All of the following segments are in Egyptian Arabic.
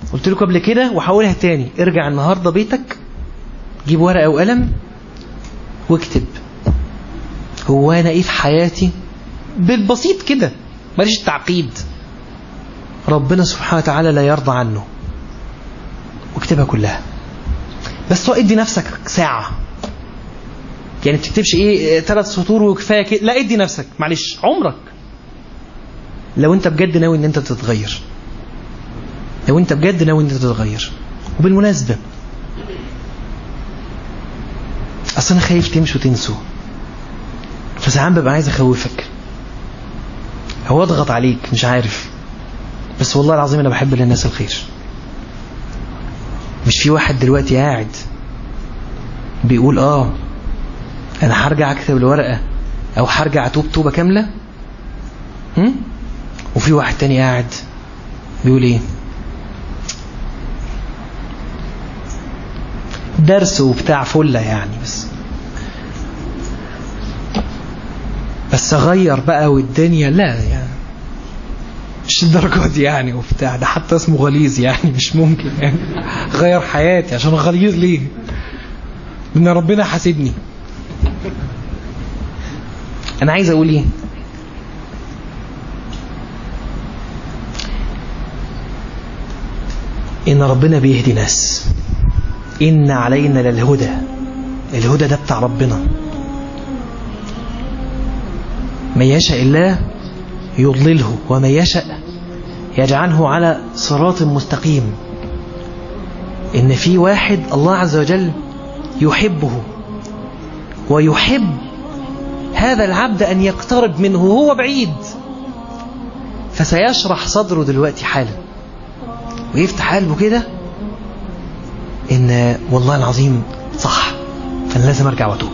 قلت لكم قبل كده وهقولها تاني ارجع النهاردة بيتك جيب ورقة وقلم واكتب هو أنا إيه في حياتي بالبسيط كده ماليش تعقيد ربنا سبحانه وتعالى لا يرضى عنه واكتبها كلها بس هو ادي نفسك ساعة يعني بتكتبش ايه ثلاث سطور وكفايه كده لا ادي نفسك معلش عمرك لو انت بجد ناوي ان انت تتغير لو انت بجد ناوي ان انت تتغير وبالمناسبة اصل انا خايف تمشوا وتنسوا فساعات ببقى عايز اخوفك هو اضغط عليك مش عارف بس والله العظيم انا بحب للناس الخير مش في واحد دلوقتي قاعد بيقول اه انا هرجع اكتب الورقة او هرجع اتوب توبة كاملة هم؟ وفي واحد تاني قاعد بيقول ايه درس وبتاع فلة يعني بس بس اغير بقى والدنيا لا يعني مش الدرجات دي يعني وبتاع ده حتى اسمه غليظ يعني مش ممكن يعني غير حياتي عشان غليظ ليه ان ربنا حاسبني انا عايز اقول ايه ان ربنا بيهدي ناس ان علينا للهدى الهدى ده بتاع ربنا من يشاء الله يضلله ومن يشاء يجعله على صراط مستقيم إن في واحد الله عز وجل يحبه ويحب هذا العبد أن يقترب منه وهو بعيد فسيشرح صدره دلوقتي حالا ويفتح قلبه كده إن والله العظيم صح فأنا لازم أرجع وأتوب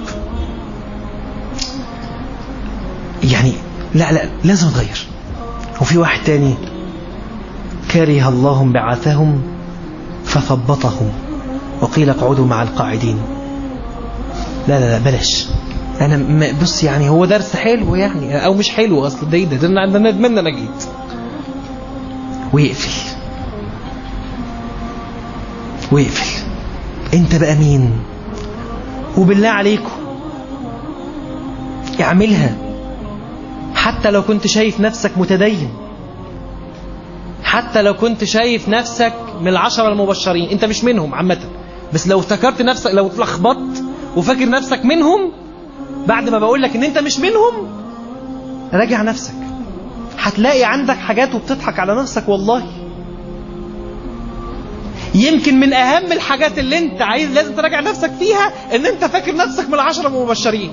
يعني لا لا لازم اتغير وفي واحد تاني كره الله بعثهم فثبطهم وقيل اقعدوا مع القاعدين لا لا لا بلاش انا بص يعني هو درس حلو يعني او مش حلو اصل ده ده انا ندمان انا جيت ويقفل ويقفل انت بقى مين وبالله عليكم اعملها حتى لو كنت شايف نفسك متدين حتى لو كنت شايف نفسك من العشرة المبشرين انت مش منهم عامة بس لو افتكرت نفسك لو اتلخبطت وفاكر نفسك منهم بعد ما بقول لك ان انت مش منهم راجع نفسك هتلاقي عندك حاجات وبتضحك على نفسك والله يمكن من اهم الحاجات اللي انت عايز لازم تراجع نفسك فيها ان انت فاكر نفسك من العشرة المبشرين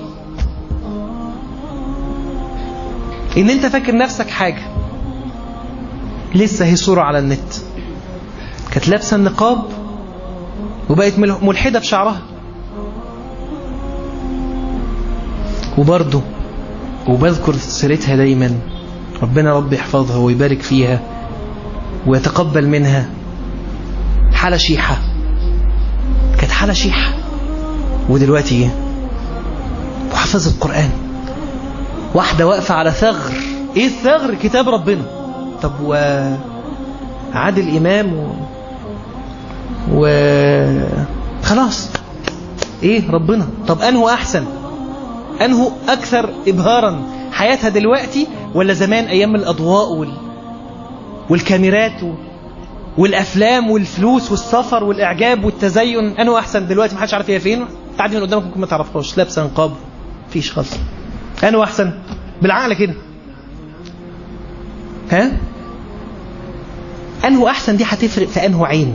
ان انت فاكر نفسك حاجة لسه هي صورة على النت كانت لابسة النقاب وبقت ملحدة بشعرها وبرضه وبذكر سيرتها دايما ربنا رب يحفظها ويبارك فيها ويتقبل منها حالة شيحة كانت حالة شيحة ودلوقتي ايه وحفظ القرآن واحدة واقفة على ثغر ايه الثغر كتاب ربنا طب و عادل امام و... و خلاص ايه ربنا طب انه احسن انه اكثر ابهارا حياتها دلوقتي ولا زمان ايام الاضواء وال... والكاميرات و... والافلام والفلوس والسفر والاعجاب والتزين انه احسن دلوقتي محدش عارف هي فين تعدي من قدامك ممكن ما تعرفهاش لابسه نقاب مفيش خالص انه احسن بالعقل كده ها انه احسن دي هتفرق في انه عين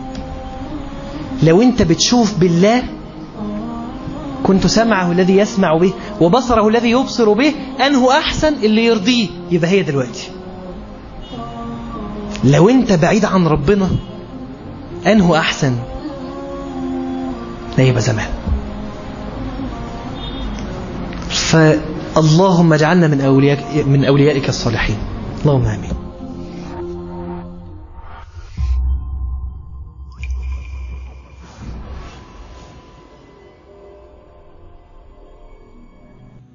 لو انت بتشوف بالله كنت سمعه الذي يسمع به وبصره الذي يبصر به انه احسن اللي يرضيه يبقى هي دلوقتي لو انت بعيد عن ربنا انه احسن لا يبقى زمان فاللهم اجعلنا من أوليائك, من أوليائك الصالحين اللهم آمين